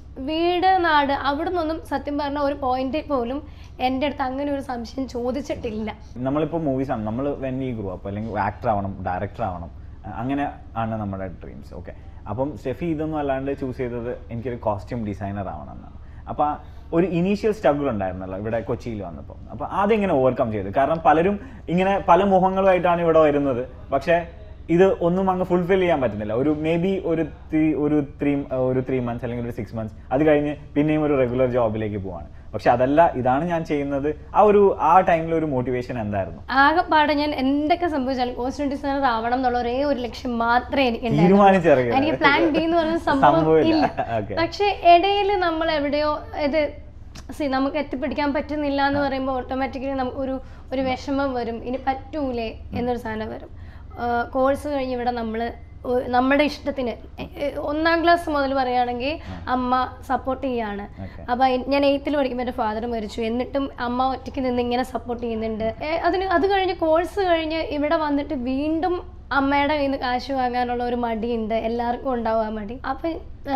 Speaker 3: വീട് നാട് അവിടെ നിന്നൊന്നും സത്യം പറഞ്ഞ ഒരു പോയിന്റിൽ പോലും എൻ്റെ അടുത്ത് അങ്ങനെ ഒരു സംശയം ചോദിച്ചിട്ടില്ല
Speaker 4: നമ്മളിപ്പോൾ മൂവീസ് ആണ് നമ്മൾ വെൻ വി ഗ്രൂ അപ്പ് അല്ലെങ്കിൽ ആക്ടർ ആവണം ഡയറക്ടർ ആവണം അഹ് അങ്ങനെ ആണ് നമ്മുടെ ഡ്രീംസ് ഓക്കെ അപ്പം സ്റ്റെഫി ഇതൊന്നും അല്ലാണ്ട് ചൂസ് ചെയ്തത് എനിക്കൊരു കോസ്റ്റ്യൂം ഡിസൈനർ ആവണം എന്നാണ് അപ്പോൾ ആ ഒരു ഇനീഷ്യൽ സ്ട്രഗിൾ ഉണ്ടായിരുന്നല്ലോ ഇവിടെ കൊച്ചിയിൽ വന്നപ്പോൾ അപ്പോൾ അതെങ്ങനെ ഓവർകം ചെയ്തു കാരണം പലരും ഇങ്ങനെ പല മുഖങ്ങളുമായിട്ടാണ് ഇവിടെ വരുന്നത് പക്ഷേ ഇത് ഒന്നും അങ്ങ് ഫുൾഫിൽ ചെയ്യാൻ പറ്റുന്നില്ല ഒരു മേ ബി ഒരു ത്രീ ഒരു ത്രീ ഒരു ത്രീ മന്ത്സ് അല്ലെങ്കിൽ ഒരു സിക്സ് മന്ത്സ് അത് കഴിഞ്ഞ് പിന്നെയും ഒരു റെഗുലർ ജോബിലേക്ക് പോവാണ് പക്ഷെ അതല്ല ഇതാണ് ഞാൻ ചെയ്യുന്നത് ആ ഒരു ആ ടൈമിൽ ഒരു മോട്ടിവേഷൻ എന്തായിരുന്നു
Speaker 3: ആകെപ്പാടെ ഞാൻ എന്തൊക്കെ സംഭവിച്ചാലും കോസ്റ്റ്യൂം ഡിസൈനർ ആവണം എന്നുള്ള ഒരേ ഒരു ലക്ഷ്യം മാത്രമേ എനിക്ക്
Speaker 4: തീരുമാനിച്ചിറങ്ങിയത്.
Speaker 3: എനിക്ക് പ്ലാൻ ബി എന്ന് പറയുന്ന സംഭവം
Speaker 4: സംഭവമില്ല.
Speaker 3: ഇല്ല
Speaker 4: Okay.
Speaker 3: പക്ഷെ ഇടയിൽ നമ്മൾ എവിടെയോ ഇത് സി നമുക്ക് എത്തിപ്പിടിക്കാൻ പറ്റുന്നില്ല എന്ന് പറയുമ്പോൾ ഓട്ടോമാറ്റിക്കലി നമുക്ക് ഒരു ഒരു വിഷമം വരും ഇനി പറ്റൂലേ എന്നൊരു സാധനം വരും കോഴ്സ് കഴിഞ്ഞ് ഇവിടെ നമ്മൾ നമ്മുടെ ഇഷ്ടത്തിന് എ- എ- ഒന്നാം ക്ലാസ് മുതൽ പറയുകയാണെങ്കിൽ അമ്മ സപ്പോർട്ട് ചെയ്യാണ്
Speaker 4: Okay.
Speaker 3: അപ്പൊ എ- ഞാൻ എയ്ത്തിൽ പഠിക്കുമ്പോൾ എൻ്റെ ഫാദർ മരിച്ചു എന്നിട്ടും അമ്മ ഒറ്റയ്ക്ക് നിന്ന് ഇങ്ങനെ സപ്പോർട്ട് ചെയ്യുന്നുണ്ട് ഏ, അതിന് അത് കഴിഞ്ഞ് കോഴ്സ് കഴിഞ്ഞ് ഇവിടെ വന്നിട്ട് വീണ്ടും അമ്മയുടെ കയ്യിൽ നിന്ന് കാശ് വാങ്ങാനുള്ള ഒരു മടിയുണ്ട് എല്ലാവർക്കും ഉണ്ടാവും ആ മടി അപ്പം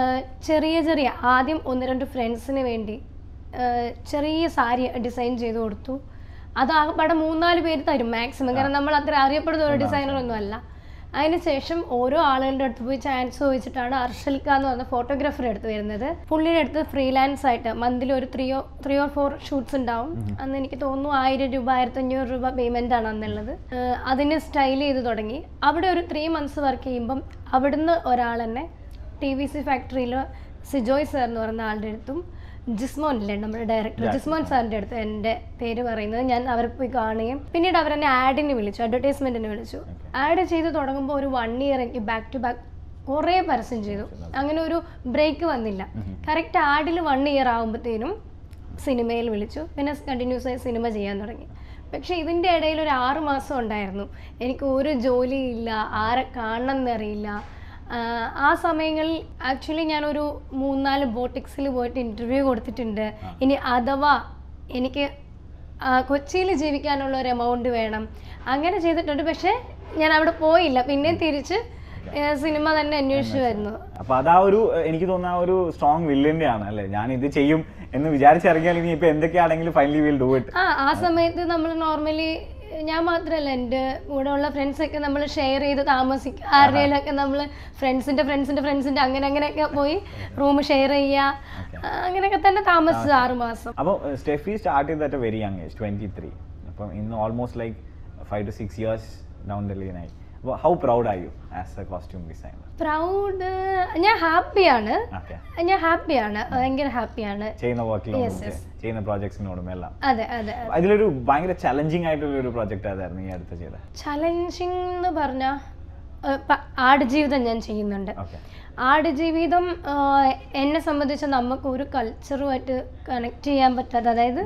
Speaker 3: ചെറിയ ചെറിയ ആദ്യം ഒന്ന് രണ്ട് ഫ്രണ്ട്സിന് വേണ്ടി ആ, ചെറിയ സാരി ഡിസൈൻ ചെയ്ത് കൊടുത്തു അത് ആകെപ്പാടെ മൂന്നാല് പേര് തരും മാക്സിമം കാരണം നമ്മൾ അത്ര അറിയപ്പെടുന്ന ഒരു ഡിസൈനർ ഒന്നും അല്ല അതിനുശേഷം ഓരോ ആളുകളുടെ അടുത്ത് പോയി ചാൻസ് ചോദിച്ചിട്ടാണ് അർഷൽക്ക എന്ന് പറഞ്ഞ ഫോട്ടോഗ്രാഫർ അടുത്ത് വരുന്നത് പുള്ളിയുടെ അടുത്ത് ഫ്രീലാൻസ് ആയിട്ട് മന്തിൽ ഒരു ത്രീയോ ത്രീ ഓർ ഫോർ ഷൂട്ട്സ് ഉണ്ടാവും അന്ന് എനിക്ക് തോന്നുന്നു ആയിരം രൂപ ആയിരത്തി അഞ്ഞൂറ് രൂപ പേയ്മെന്റ് ആണ് അന്നുള്ളത് ഏഹ് അതിന് സ്റ്റൈൽ ചെയ്ത് തുടങ്ങി അവിടെ ഒരു ത്രീ മന്ത്സ് വർക്ക് ചെയ്യുമ്പം അവിടുന്ന് ഒരാൾ തന്നെ ടി വി സി ഫാക്ടറിയിൽ സിജോയ് സാർ എന്ന് പറയുന്ന ആളുടെ അടുത്തും ജിസ്മോൻ ഇല്ലേ നമ്മുടെ ഡയറക്ടർ ജിസ്മോൻ സാറിൻ്റെ അടുത്ത് എൻ്റെ പേര് പറയുന്നത് ഞാൻ അവരെ പോയി കാണുകയും പിന്നീട് അവരെന്നെ ആഡിന് വിളിച്ചു അഡ്വർടൈസ്മെൻറ്റിന് വിളിച്ചു ആഡ് ചെയ്ത് തുടങ്ങുമ്പോൾ ഒരു വൺ ഇയർ എനിക്ക് ബാക്ക് ടു ബാക്ക് കുറേ പരസ്യം ചെയ്തു അങ്ങനെ ഒരു ബ്രേക്ക് വന്നില്ല കറക്റ്റ് ആഡിൽ വൺ ഇയർ ആകുമ്പോഴത്തേനും സിനിമയിൽ വിളിച്ചു പിന്നെ കണ്ടിന്യൂസ് ആയി സിനിമ ചെയ്യാൻ തുടങ്ങി പക്ഷേ ഇതിൻ്റെ ഇടയിൽ ഒരു ആറ് മാസം ഉണ്ടായിരുന്നു എനിക്ക് ഒരു ജോലിയില്ല ആരെ കാണണം എന്നറിയില്ല ആഹ് ആ സമയങ്ങളിൽ ആക്ച്വലി ഞാനൊരു മൂന്നാല് ബോട്ടിക്സിൽ പോയിട്ട് ഇൻ്റർവ്യൂ കൊടുത്തിട്ടുണ്ട് ഇനി അഥവാ എനിക്ക് കൊച്ചിയിൽ ജീവിക്കാനുള്ള ഒരു എമൗണ്ട് വേണം അങ്ങനെ ചെയ്തിട്ടുണ്ട് പക്ഷേ ഞാൻ അവിടെ പോയില്ല പിന്നെ തിരിച്ച് ഏഹ് സിനിമ തന്നെ അന്വേഷിച്ചു വരുന്നു
Speaker 4: അപ്പൊ അതാ ഒരു എനിക്ക് തോന്നുന്ന ആ ഒരു സ്ട്രോങ് വില്ലിന്റെ ആണ് അല്ലെ ഞാൻ ഇത് ചെയ്യും എന്ന് വിചാരിച്ചിറങ്ങിയാൽ ഇനി ഇപ്പൊ എന്തൊക്കെയാണെങ്കിലും ഫൈനലി വിൽ ഡു ഇറ്റ്
Speaker 3: ആ ആ സമയത്ത് നമ്മൾ നോർമലി ഞാൻ മാത്രമല്ല എൻ്റെ കൂടെ ഉള്ള ഫ്രണ്ട്സൊക്കെ നമ്മൾ ഷെയർ ചെയ്ത് താമസിക്കും ആരുടെയിലൊക്കെ നമ്മൾ ഫ്രണ്ട്സിൻ്റെ ഫ്രണ്ട്സിൻ്റെ ഫ്രണ്ട്സിൻ്റെ അങ്ങനെ അങ്ങനെയൊക്കെ പോയി റൂം ഷെയർ ചെയ്യുക ആ, അങ്ങനെയൊക്കെ തന്നെ താമസിച്ചു ആറ് മാസം
Speaker 4: അപ്പോൾ സ്റ്റെഫി സ്റ്റാർട്ട് ചെയ്ത് at very young age twenty three അപ്പം ഇന്ന് almost like five to six years down the line ആയി അപ്പോൾ how proud are you as a costume designer
Speaker 3: proud ഞാൻ ഹാപ്പിയാണ്
Speaker 4: ഓക്കെ
Speaker 3: ഞാൻ ഹാപ്പിയാണ് ഭയങ്കര ഹാപ്പിയാണ്
Speaker 4: ചെയ്യുന്ന വർക്കിലും
Speaker 3: Yes, yes.
Speaker 4: ചെയ്യുന്ന പ്രോജക്ട്സിനോടും എല്ലാം
Speaker 3: അതെ അതെ
Speaker 4: അതിലൊരു ഭയങ്കര ചലഞ്ചിങ് ആയിട്ടുള്ള ഒരു പ്രോജക്റ്റ് അതായിരുന്നു ഈ അടുത്ത് ചെയ്തത്
Speaker 3: ചലഞ്ചിങ് എന്ന് പറഞ്ഞാൽ ആടുജീവിതം ഞാൻ ചെയ്യുന്നുണ്ട്
Speaker 4: ഓക്കെ
Speaker 3: ആടുജീവിതം ആഹ്, എന്നെ സംബന്ധിച്ച് നമുക്ക് ഒരു കൾച്ചറുമായിട്ട് കണക്ട് ചെയ്യാൻ പറ്റാത്ത അതായത്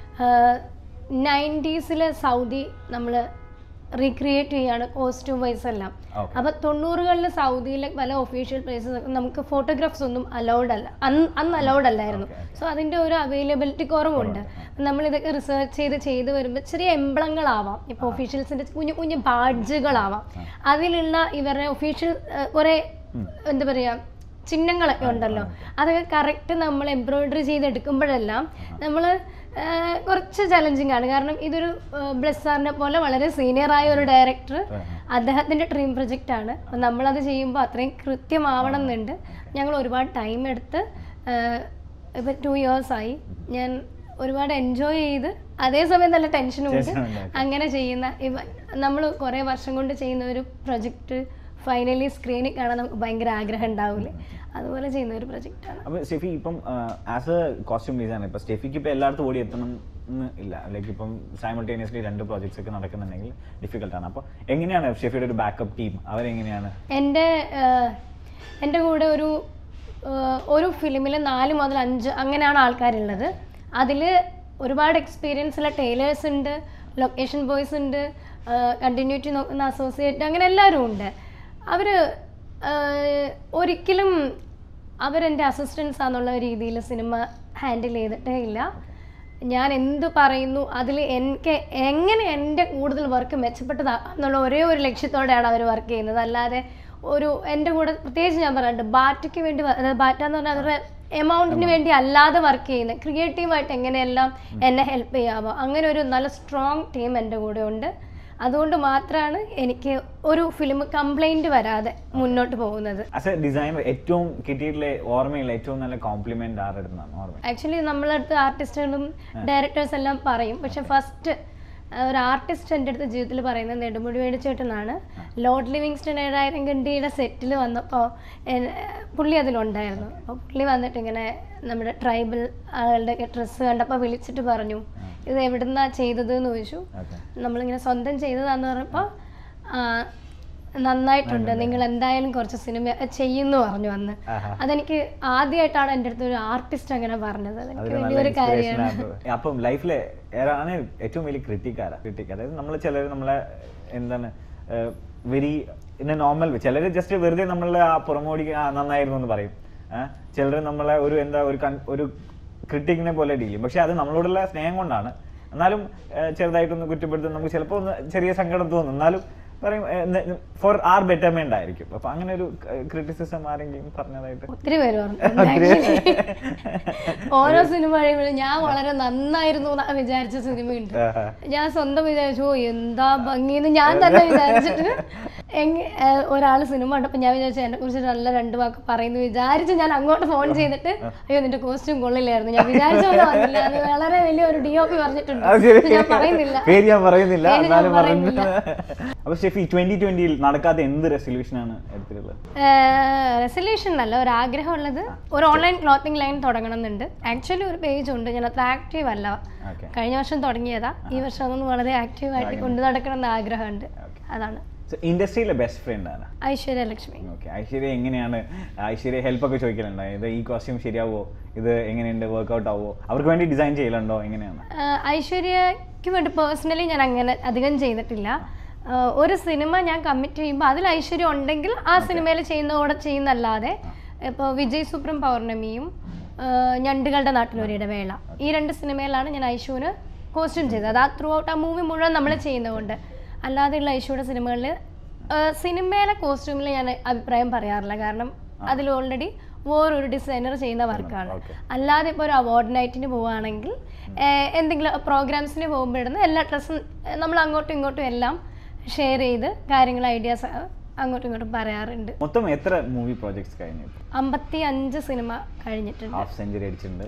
Speaker 3: നയൻറ്റീസിലെ സൗദി നമ്മൾ റീക്രിയേറ്റ് ചെയ്യാണ് കോസ്റ്റ്യൂം വൈസ് എല്ലാം
Speaker 4: Okay.
Speaker 3: അപ്പോൾ തൊണ്ണൂറുകളിൽ സൗദിയിലെ പല ഒഫീഷ്യൽ പ്ലേസസ് നമുക്ക് ഫോട്ടോഗ്രാഫ്സ് ഒന്നും അലൗഡ് അല്ല അന്ന് അന്ന് അലൗഡ് അല്ലായിരുന്നു
Speaker 4: Okay, okay.
Speaker 3: സോ അതിൻ്റെ ഒരു അവൈലബിലിറ്റി കുറവുണ്ട് നമ്മൾ ഇതൊക്കെ റിസർച്ച് ചെയ്ത് ചെയ്ത് വരുമ്പോൾ ചെറിയ എംബ്ലങ്ങളാവാം ഇപ്പോൾ ഒഫീഷ്യൽസിൻ്റെ കുഞ്ഞു കുഞ്ഞു ബാഡ്ജുകളാവാം അതിലുള്ള ഇവരുടെ ഒഫീഷ്യൽ കുറേ എന്താ പറയുക ചിഹ്നങ്ങളൊക്കെ ഉണ്ടല്ലോ അതൊക്കെ കറക്റ്റ് നമ്മൾ എംബ്രോയിഡറി ചെയ്തെടുക്കുമ്പോഴെല്ലാം നമ്മൾ കുറച്ച് ചലഞ്ചിങ് ആണ് കാരണം ഇതൊരു ബ്ലെസ്സാറിനെ പോലെ വളരെ സീനിയർ ആയ ഒരു ഡയറക്ടർ അദ്ദേഹത്തിൻ്റെ ഡ്രീം പ്രൊജക്റ്റ് ആണ് അപ്പം നമ്മളത് ചെയ്യുമ്പോൾ അത്രയും കൃത്യമാവണം എന്നുണ്ട് ഞങ്ങൾ ഒരുപാട് ടൈം എടുത്ത് ഇപ്പം ടു ആയി ഞാൻ ഒരുപാട് എൻജോയ് ചെയ്ത് അതേസമയം നല്ല ടെൻഷനും ഉണ്ട്
Speaker 4: Tension ഉണ്ട്, okay.
Speaker 3: അങ്ങനെ ചെയ്യുന്ന നമ്മൾ കുറേ വർഷം കൊണ്ട് ചെയ്യുന്ന ഒരു പ്രൊജക്റ്റ് ഫൈനലി സ്ക്രീനിൽ കാണാൻ നമുക്ക് ഭയങ്കര ആഗ്രഹം ഉണ്ടാവില്ലേ അതുപോലെ ചെയ്യുന്ന ഒരു പ്രൊജക്റ്റാണ്
Speaker 4: അപ്പോൾ സ്റ്റെഫി ഇപ്പം ആസ് എ കോസ്റ്റ്യൂം ഡിസൈനർ ഇപ്പം സ്റ്റെഫിക്ക് ഇപ്പം എല്ലായിടത്തും ഓടി എത്തണം എന്ന് ഇല്ല ലൈക്ക് ഇപ്പം സൈമൾട്ടേനിയസ്ലി രണ്ട് പ്രോജക്ട്സ് ഒക്കെ നടക്കുന്നുണ്ടെങ്കിൽ ഡിഫിക്കൽട്ടാണ് അപ്പോൾ എങ്ങനെയാണ് സ്റ്റെഫിയുടെ ഒരു ബാക്കപ്പ് ടീം അവരെങ്ങനെയാണ്
Speaker 3: എൻ്റെ ആഹ്, എൻ്റെ കൂടെ ഒരു ആഹ്, ഒരു ഫിലിമിൽ നാല് മുതൽ അഞ്ച് അങ്ങനെയാണ് ആൾക്കാരുള്ളത് അതിൽ ഒരുപാട് എക്സ്പീരിയൻസ് ഉള്ള ടൈലേഴ്സ് ഉണ്ട് ലൊക്കേഷൻ ബോയ്സ് ഉണ്ട് കണ്ടിന്യൂറ്റി നോക്കുന്ന അസോസിയേറ്റ് അങ്ങനെ എല്ലാവരും ഉണ്ട് അവർ ഒരിക്കലും അവരെൻ്റെ അസിസ്റ്റൻസ് ആണെന്നുള്ള രീതിയിൽ സിനിമ ഹാൻഡിൽ ചെയ്തിട്ടേ ഇല്ല ഞാൻ എന്ത് പറയുന്നു അതിൽ എനിക്ക് എങ്ങനെ എൻ്റെ കൂടുതൽ വർക്ക് മെച്ചപ്പെട്ടതാക്കാം എന്നുള്ള ഒരേ ഒരു ലക്ഷ്യത്തോടെയാണ് അവർ വർക്ക് ചെയ്യുന്നത് അല്ലാതെ ഒരു എൻ്റെ കൂടെ പ്രത്യേകിച്ച് ഞാൻ പറയുന്നുണ്ട് ബാറ്റയ്ക്ക് വേണ്ടി വ- അതായത് ബാറ്റ എന്ന് പറഞ്ഞാൽ അവരുടെ എമൗണ്ടിന് വേണ്ടി അല്ലാതെ വർക്ക് ചെയ്യുന്നത് ക്രിയേറ്റീവായിട്ട് എങ്ങനെയെല്ലാം എന്നെ ഹെൽപ്പ് ചെയ്യാമോ അങ്ങനെ ഒരു നല്ല സ്ട്രോങ് ടീം എൻ്റെ കൂടെ ഉണ്ട് അതുകൊണ്ട് മാത്രമാണ് എനിക്ക് ഒരു ഫിലിം കംപ്ലൈൻറ്റ് വരാതെ മുന്നോട്ട് പോകുന്നത്
Speaker 4: ആസ് എ ഡിസൈനർ ഏറ്റവും കിട്ടിയിട്ടുള്ള ഓർമ്മയുള്ള ഏറ്റവും നല്ല കോംപ്ലിമെന്റ് ആരുടെ അടുത്താണ് ഓർമ്മ
Speaker 3: ആക്ച്വലി നമ്മളടുത്ത് ആർട്ടിസ്റ്റുകളും ഡയറക്ടേഴ്സ് എല്ലാം പറയും പക്ഷെ ഫസ്റ്റ് ഒരു ആർട്ടിസ്റ്റ് എൻ്റെ അടുത്ത് ജീവിതത്തിൽ പറയുന്നത് നെടുമുടി മേടിച്ചേട്ടനാണ് ലോർഡ് ലിവിങ്സ്റ്റൺ ഏഴായിരം ഗണ്ടിയുടെ സെറ്റിൽ വന്നപ്പോൾ പുള്ളി അതിലുണ്ടായിരുന്നു അപ്പോൾ പുള്ളി വന്നിട്ട് ഇങ്ങനെ നമ്മുടെ ട്രൈബൽ ആളുകളുടെയൊക്കെ ഡ്രസ്സ് കണ്ടപ്പോൾ വിളിച്ചിട്ട് പറഞ്ഞു ഇത് എവിടുന്നാ ചെയ്തത് എന്ന് ചോദിച്ചു
Speaker 4: ഓക്കെ
Speaker 3: നമ്മളിങ്ങനെ സ്വന്തം ചെയ്തതാന്ന് പറഞ്ഞപ്പോൾ നന്നായിട്ടുണ്ട് നിങ്ങൾ എന്തായാലും കുറച്ച് സിനിമ ചെയ്യുന്നു പറഞ്ഞു അന്ന്
Speaker 4: ആഹാ.
Speaker 3: അതെനിക്ക് ആദ്യമായിട്ടാണ് എൻ്റെ അടുത്ത് ഒരു ആർട്ടിസ്റ്റ് അങ്ങനെ പറഞ്ഞത് അതെനിക്ക്
Speaker 4: അതൊരു നല്ല
Speaker 3: വലിയൊരു
Speaker 4: ഇൻസ്പിറേഷൻ
Speaker 3: കാര്യമാണ്
Speaker 4: അപ്പം ലൈഫിലെ ഏതാണ് ഏറ്റവും വലിയ ക്രിട്ടിക് ആരാ ക്രിട്ടിക് അതായത് നമ്മൾ ചിലർ നമ്മളെ എന്താണ് വെരി ഇൻ നോർമൽ ചിലർ ജസ്റ്റ് വെറുതെ നമ്മളെ ആ പുറമോടി ആ നന്നായിരുന്നു എന്ന് പറയും ചിലർ നമ്മളെ ഒരു എന്താ ഒരു കൺ- ഒരു ക്രിട്ടിക്കിനെ പോലെ ഡീൽ ചെയ്യും പക്ഷെ അത് നമ്മളോടുള്ള സ്നേഹം കൊണ്ടാണ് എന്നാലും ഏഹ്, ചെറുതായിട്ടൊന്ന് കുറ്റപ്പെടുത്തും നമുക്ക് ചിലപ്പോൾ ഒന്ന് ചെറിയ സങ്കടം തോന്നും എന്നാലും പറയും ഫോർ ആർ ബെറ്റർമെന്റ് ആയിരിക്കും അപ്പൊ അങ്ങനെ ഒരു ക്രിറ്റിസിസം ആരെങ്കിലും പറഞ്ഞതായിട്ട്
Speaker 3: ഒത്തിരി പേര് പറഞ്ഞു Actually, ഓരോ സിനിമ കഴിയുമ്പോഴും ഞാൻ വളരെ നന്നായിരുന്നു എന്നാ വിചാരിച്ച സിനിമയുണ്ട്
Speaker 4: ആഹാ.
Speaker 3: ഞാൻ സ്വന്തം വിചാരിച്ചു ഓ എന്താ ഭംഗിന്ന് ഞാൻ തന്നെ വിചാരിച്ചിട്ട് എങ്ങ ഒരാൾ സിനിമ കണ്ടപ്പോൾ ഞാൻ വിചാരിച്ചു എന്നെ കുറിച്ച് നല്ല രണ്ട് വാക്ക് പറയുന്നു വിചാരിച്ച് ഞാൻ അങ്ങോട്ട് ഫോൺ ചെയ്തിട്ട് അയ്യോ നിന്റെ കോസ്റ്റ്യൂം കൊള്ളില്ലായിരുന്നു ഞാൻ വിചാരിച്ച പോലെ വന്നില്ല അത് വളരെ വലിയൊരു ഡി ഒ പി പറഞ്ഞിട്ടുണ്ട്
Speaker 4: അത് ശരി.
Speaker 3: ഇത് ഞാൻ പറയുന്നില്ല
Speaker 4: പേര് ഞാൻ പറയുന്നില്ല
Speaker 3: പേര് ഞാൻ
Speaker 4: എന്നാലും പറഞ്ഞു
Speaker 3: പറയുന്നില്ല.
Speaker 4: അപ്പൊ ഷെഫി ട്വന്റി ട്വന്റിയിൽ നടക്കാത്ത എന്ത് റെസൊല്യൂഷൻ ആണ് എടുത്തിട്ടുള്ളത്
Speaker 3: റെസൊല്യൂഷൻ അല്ല ഒരു ആഗ്രഹമുള്ളത് ഒരു ഓൺലൈൻ ക്ലോത്തിങ് ലൈൻ തുടങ്ങണം എന്നുണ്ട് ആക്ച്വലി ഒരു പേജ് ഉണ്ട് ഞാൻ അത്ര ആക്റ്റീവ് അല്ല
Speaker 4: ഓക്കെ
Speaker 3: കഴിഞ്ഞ വർഷം തുടങ്ങിയതാ ഈ വർഷം അതൊന്ന് വളരെ ആക്റ്റീവ് ആയിട്ട് കൊണ്ടു നടക്കണം എന്ന് ആഗ്രഹമുണ്ട് അതാണ്
Speaker 4: ഇൻഡസ്ട്രിയിലെ ബെസ്റ്റ് ഫ്രണ്ട് ആണ്
Speaker 3: ഐശ്വര്യ ലക്ഷ്മി
Speaker 4: ഓക്കെ ഐശ്വര്യ എങ്ങനെയാണ് ഐശ്വര്യ ഹെൽപ്പൊക്കെ ചോദിക്കലുണ്ടോ ഇത് ഈ കോസ്റ്റ്യൂം ശരിയാവോ ഇത് എങ്ങനെയുണ്ട് വർക്ക്ഔട്ട് ആവോ അവർക്ക് വേണ്ടി ഡിസൈൻ ചെയ്യലുണ്ടോ എങ്ങനെയാണ്
Speaker 3: ആഹ് ഐശ്വര്യക്ക് വേണ്ടി പേഴ്സണലി ഞാൻ അങ്ങനെ അധികം ചെയ്തിട്ടില്ല ആഹ് ഒരു സിനിമ ഞാൻ കമ്മിറ്റ് ചെയ്യുമ്പോൾ അതിൽ ഐശ്വര്യം ഉണ്ടെങ്കിൽ ആ സിനിമയിൽ ചെയ്യുന്നതോടെ ചെയ്യുന്നല്ലാതെ ഇപ്പോൾ വിജയ് സുപ്രം പൗർണമിയും ആഹ് ഞണ്ടുകളുടെ നാട്ടിലൊരിയുടെ വേള ഈ രണ്ട് സിനിമയിലാണ് ഞാൻ ഐശുവിന് കോസ്റ്റ്യൂം ചെയ്തത് അത് ആ ത്രൂ ഔട്ട് ആ മൂവി മുഴുവൻ നമ്മൾ ചെയ്യുന്നതുകൊണ്ട് അല്ലാതെയുള്ള ഐശുയുടെ സിനിമകളിൽ സിനിമയിലെ കോസ്റ്റ്യൂമിൽ ഞാൻ അഭിപ്രായം പറയാറില്ല കാരണം അതിൽ ഓൾറെഡി വേറൊരു ഡിസൈനർ ചെയ്യുന്ന വർക്കാണ്
Speaker 4: Okay.
Speaker 3: അല്ലാതെ ഇപ്പോൾ ഒരു അവാർഡ് നൈറ്റിന് പോവുകയാണെങ്കിൽ ഏഹ്, എന്തെങ്കിലും പ്രോഗ്രാംസിന് പോകുമ്പോഴാണ് എല്ലാ ഡ്രസ്സും നമ്മൾ അങ്ങോട്ടും ഇങ്ങോട്ടും എല്ലാം ഷെയർ ചെയ്ത് കാര്യങ്ങൾ ഐഡിയാസ് അങ്ങോട്ടും ഇങ്ങോട്ടും പറയാറുണ്ട്
Speaker 4: മൊത്തം എത്ര മൂവി പ്രോജക്ട്സ് കഴിഞ്ഞു ഇപ്പൊ?
Speaker 3: അമ്പത്തി അഞ്ച് സിനിമ കഴിഞ്ഞിട്ടുണ്ട്
Speaker 4: ഹാഫ് സെഞ്ചുറി അടിച്ചിട്ടുണ്ട്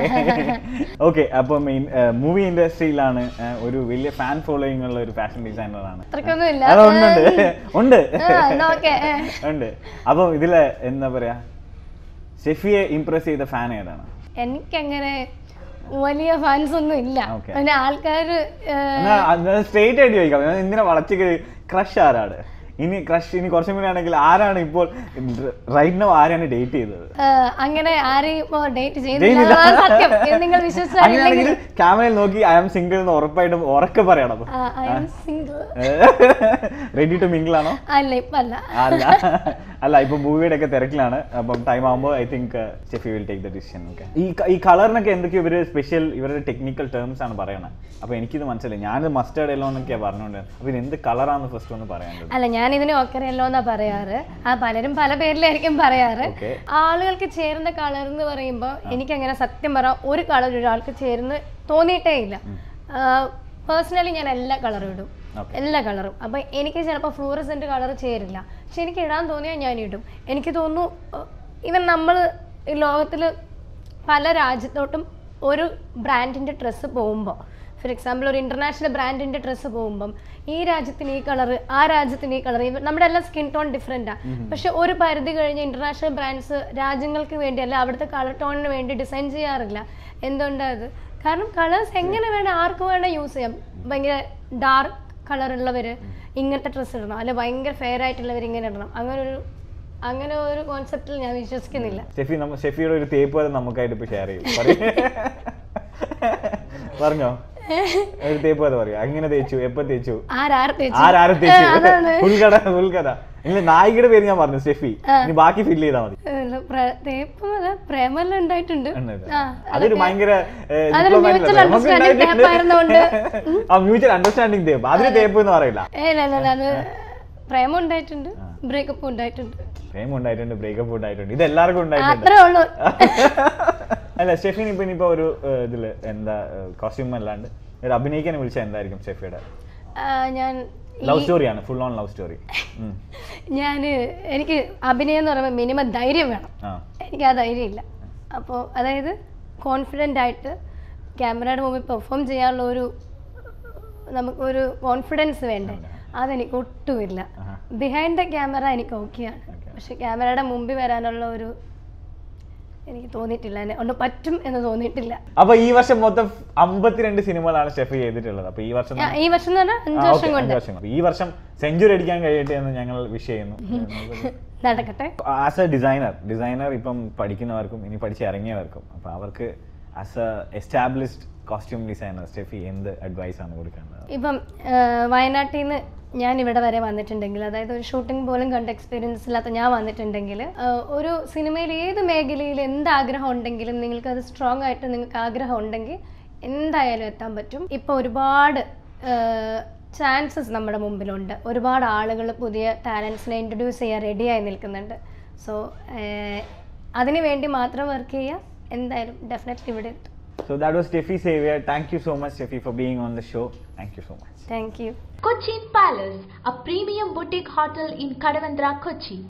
Speaker 4: ഓക്കെ അപ്പം മൂവി ഇൻഡസ്ട്രിയിലാണ് ഒരു വലിയ ഫാൻ ഫോളോയിങ് ഉള്ള ഒരു ഫാഷൻ ഡിസൈനറാണ്
Speaker 3: അത്രയ്ക്കൊന്നും ഇല്ല
Speaker 4: അത് ഉണ്ട് ഉണ്ട്
Speaker 3: ആ, എന്നാ okay.
Speaker 4: ഉണ്ട് അപ്പം ഇതില് എന്താ പറയാ ഷെഫിയെ ഇംപ്രസ് ചെയ്ത ഫാൻ ഏതാണ്
Speaker 3: എനിക്കങ്ങനെ വലിയ ഫാൻസ് ഒന്നും ഇല്ല
Speaker 4: Okay.
Speaker 3: പിന്നെ ആൾക്കാർ
Speaker 4: സ്ട്രേറ്റ് ആയിട്ട് ചോദിക്കാം ഞാൻ എന്തിനാ വളച്ച് ക്രഷ് ആരാണ് ഇനി ക്രഷ് ഇനി കുറച്ചും കൂടി ആണെങ്കിൽ ആരാണ് ഇപ്പോൾ റൈറ്റ് നോ ആരാണ് ഡേറ്റ് ചെയ്തത്
Speaker 3: അങ്ങനെ ആരെയും ഇപ്പോൾ ഡേറ്റ്
Speaker 4: ചെയ്യുന്നില്ല.
Speaker 3: ചെയ്യുന്നില്ല അതാണ് സത്യം ഇത് നിങ്ങൾ വിശ്വസിച്ചാലില്ലെങ്കിൽ
Speaker 4: അങ്ങനെയാണെങ്കിൽ ക്യാമറയിൽ നോക്കി ഐ ആം സിംഗിൾ എന്ന് ഉറപ്പായിട്ടും ഉറക്കെ പറയണം
Speaker 3: I am single
Speaker 4: ready to mingle ആണോ
Speaker 3: അല്ല ഇപ്പം അല്ല
Speaker 4: അല്ല അല്ല ഇപ്പൊ മൂവിയുടെ ഒക്കെ തിരക്കിലാണ് അപ്പം ടൈം ആകുമ്പോൾ I think Shefi will take the decision okay ഈ ക- ഈ കളറിനൊക്കെ എന്തൊക്കെയോ ഇവര് സ്പെഷ്യൽ ഇവരുടെ ടെക്നിക്കൽ ടേംസ് ആണ് പറയണത് അപ്പൊ എനിക്കിത് മനസ്സിലായി ഞാനിത് മസ്റ്റേർഡ് എല്ലോ എന്നൊക്കെയാണ് പറഞ്ഞുകൊണ്ട് അപ്പൊ ഇത് എന്ത് കളറാന്ന് ഫസ്റ്റ് ഒന്ന് പറയാനുള്ളത്
Speaker 3: അല്ല ഞാൻ ഇതിന് ഓക്കറിയല്ലോ എന്നാ പറയാറ് ആ പലരും പല പേരിലായിരിക്കും പറയാറ്
Speaker 4: Okay.
Speaker 3: ആളുകൾക്ക് ചേരുന്ന കളർ എന്ന് പറയുമ്പോൾ എനിക്കങ്ങനെ സത്യം പറ ഒരു കളർ ഒരാൾക്ക് ചേരുന്ന് തോന്നിയിട്ടേ ഇല്ല പേഴ്സണലി ഞാൻ എല്ലാ കളറും ഇടും
Speaker 4: Okay.
Speaker 3: എല്ലാ കളറും അപ്പം എനിക്ക് ചിലപ്പോൾ ഫ്ലൂറസെൻ്റ് കളർ ചേരില്ല പക്ഷെ എനിക്ക് ഇടാൻ തോന്നിയാൽ ഞാൻ ഇടും എനിക്ക് തോന്നുന്നു ഇവൻ നമ്മൾ ഈ ലോകത്തിൽ പല രാജ്യത്തോട്ടും ഒരു ബ്രാൻഡിൻ്റെ ഡ്രസ്സ് പോകുമ്പോൾ ഫോർ എക്സാമ്പിൾ ഒരു ഇൻ്റർനാഷണൽ ബ്രാൻഡിൻ്റെ ഡ്രസ്സ് പോകുമ്പം ഈ രാജ്യത്തിന് ഈ കളർ ആ രാജ്യത്തിന് ഈ കളർ നമ്മുടെ എല്ലാം സ്കിൻ ടോൺ ഡിഫറെൻറ്റാണ് പക്ഷെ ഒരു പരിധി കഴിഞ്ഞ് ഇൻ്റർനാഷണൽ ബ്രാൻഡ്സ് രാജ്യങ്ങൾക്ക് വേണ്ടിയല്ല അവിടുത്തെ കളർ ടോണിന് വേണ്ടി ഡിസൈൻ ചെയ്യാറില്ല എന്തുകൊണ്ടാണ് അത് കാരണം കളേഴ്സ് എങ്ങനെ വേണം ആർക്ക് വേണം യൂസ് ചെയ്യാം ഭയങ്കര ഡാർക്ക് കളറുള്ളവർ ഇങ്ങനത്തെ ഡ്രസ്സ് ഇടണം അല്ലെ ഭയങ്കര ഫെയർ ആയിട്ടുള്ളവർ ഇങ്ങനെ ഇടണം അങ്ങനെ ഒരു അങ്ങനെ ഒരു കോൺസെപ്റ്റിൽ ഞാൻ വിശ്വസിക്കുന്നില്ല
Speaker 4: ഷെഫി നമ്മ ഷെഫിയുടെ ഒരു തേപ്പ് അത് നമുക്കായിട്ട് ഇപ്പൊ ഷെയർ ചെയ്യും പറയ്. പറഞ്ഞോ ഒരു തേപ്പ് അത് പറയൂ എങ്ങനെ തേച്ചു എപ്പോ തേച്ചു
Speaker 3: ആരാർ തേച്ചു
Speaker 4: ആരാരെ
Speaker 3: ആ,
Speaker 4: തേച്ചു
Speaker 3: അതാണ്
Speaker 4: ഉൾക്കഥ ഉൾക്കഥ ഇല്ല നായികയുടെ പേര് ഞാൻ പറഞ്ഞു സ്റ്റെഫി ഇനി ബാക്കി ഫില്ല് ചെയ്താൽ മതി
Speaker 3: അല്ല, പ്ര- തേപ്പ് അല്ല പ്രേമെല്ലാം ഉണ്ടായിട്ടുണ്ട്
Speaker 4: ഉണ്ട്.
Speaker 3: ആ,
Speaker 4: അതൊരു ഭയങ്കര
Speaker 3: അതൊരു mutual understanding tap ആയിരുന്നോണ്ട്.
Speaker 4: മ്യൂച്വൽ അണ്ടർസ്റ്റാൻഡിങ് തേപ്പ് അതിന് തേപ്പ് എന്ന് പറയില്ല
Speaker 3: ഏ ഇല്ല ഇല്ല, ഇല്ല അത് പ്രേമം ഉണ്ടായിട്ടുണ്ട് ബ്രേക്കപ്പ് ഉണ്ടായിട്ടുണ്ട്
Speaker 4: പ്രേമം ഉണ്ടായിട്ടുണ്ട് ബ്രേക്കപ്പ് ഉണ്ടായിട്ടുണ്ട് ഇത് എല്ലാവർക്കും ഉണ്ടായിട്ടുണ്ട്
Speaker 3: അത്രേ ഉള്ളൂ
Speaker 4: അല്ല ഷെഫിന് ഇപ്പൊ ഇനിയിപ്പോ ഒരു ഏഹ്, ഇതില് എന്താ കോസ്റ്റ്യൂം അല്ലാണ്ട് ഒരു അഭിനയിക്കാൻ വിളിച്ച എന്തായിരിക്കും ഷെഫിയുടെ
Speaker 3: ആ, ഞാൻ
Speaker 4: ലവ് സ്റ്റോറിയാണ് ഫുൾ ഓൺ ലവ് സ്റ്റോറി
Speaker 3: ഞാൻ എനിക്ക് അഭിനയം എന്ന് പറയുമ്പോൾ മിനിമം ധൈര്യം വേണം
Speaker 4: ആ
Speaker 3: എനിക്ക് ആ ധൈര്യം ഇല്ല അപ്പോൾ അതായത് കോൺഫിഡൻ്റ് ആയിട്ട് ക്യാമറയുടെ മുമ്പിൽ പെർഫോം ചെയ്യാനുള്ള ഒരു നമുക്കൊരു കോൺഫിഡൻസ് വേണ്ടേ അതെനിക്ക് ഒട്ടുമില്ല
Speaker 4: ആഹാ.
Speaker 3: ബിഹൈൻഡ് ദ ക്യാമറ എനിക്ക് ഓക്കെയാണ്
Speaker 4: Okay.
Speaker 3: പക്ഷെ ക്യാമറയുടെ മുമ്പിൽ വരാനുള്ള ഒരു എനിക്ക് തോന്നിയിട്ടില്ല എന്നെ കൊണ്ട് പറ്റും എന്ന് തോന്നിയിട്ടില്ല
Speaker 4: അപ്പൊ ഈ വർഷം മൊത്തം അമ്പത്തിരണ്ട് സിനിമകളാണ് ഷെഫ് ചെയ്തിട്ടുള്ളത് അപ്പൊ ഈ വർഷം
Speaker 3: ഞാൻ- ഈ വർഷം എന്ന് പറഞ്ഞാൽ
Speaker 4: ആ,
Speaker 3: അഞ്ച്
Speaker 4: okay,
Speaker 3: വർഷം കൊണ്ട്
Speaker 4: അഞ്ച് വർഷം കൊണ്ട്. ഈ വർഷം സെഞ്ചുറി അടിക്കാൻ കഴിയട്ടെ എന്ന് ഞങ്ങൾ വിഷ് ചെയ്യുന്നു
Speaker 3: നടക്കട്ടെ
Speaker 4: ആസ് എ ഡിസൈനർ ഡിസൈനർ ഇപ്പം പഠിക്കുന്നവർക്കും ഇനി പഠിച്ച് ഇറങ്ങിയവർക്കും അപ്പൊ അവർക്ക് as a established costume designer Steffy എന്ത് അഡ്വൈസ് ആണ് കൊടുക്കേണ്ടത്
Speaker 3: ഇപ്പം ആ, വയനാട്ടിൽ നിന്ന് ഞാൻ ഇവിടെ വരെ വന്നിട്ടുണ്ടെങ്കിൽ അതായത് ഒരു ഷൂട്ടിംഗ് പോലും കണ്ട എക്സ്പീരിയൻസ് ഇല്ലാത്ത ഞാൻ വന്നിട്ടുണ്ടെങ്കിൽ ആ, ഒരു സിനിമയിൽ ഏത് മേഖലയിൽ എന്ത് ആഗ്രഹം ഉണ്ടെങ്കിലും നിങ്ങൾക്ക് അത് സ്ട്രോങ് ആയിട്ട് നിങ്ങൾക്ക് ആഗ്രഹം ഉണ്ടെങ്കിൽ എന്തായാലും എത്താൻ പറ്റും ഇപ്പോൾ ഒരുപാട് ചാൻസസ് നമ്മുടെ മുമ്പിലുണ്ട് ഒരുപാട് ആളുകൾ പുതിയ ടാലൻസിനെ ഇൻട്രൊഡ്യൂസ് ചെയ്യാൻ റെഡിയായി നിൽക്കുന്നുണ്ട് സോ അതിന് വേണ്ടി മാത്രം വർക്ക് ചെയ്യുക എന്തായാലും ഡെഫിനറ്റ്ലി ഇവിടെ എത്തും
Speaker 4: So that was Steffi Xavier. Thank you so much, Steffi, for being on the show. Thank you so much.
Speaker 3: Thank you
Speaker 1: Cochin Palace, a premium boutique hotel in Kadavandra, Kochi.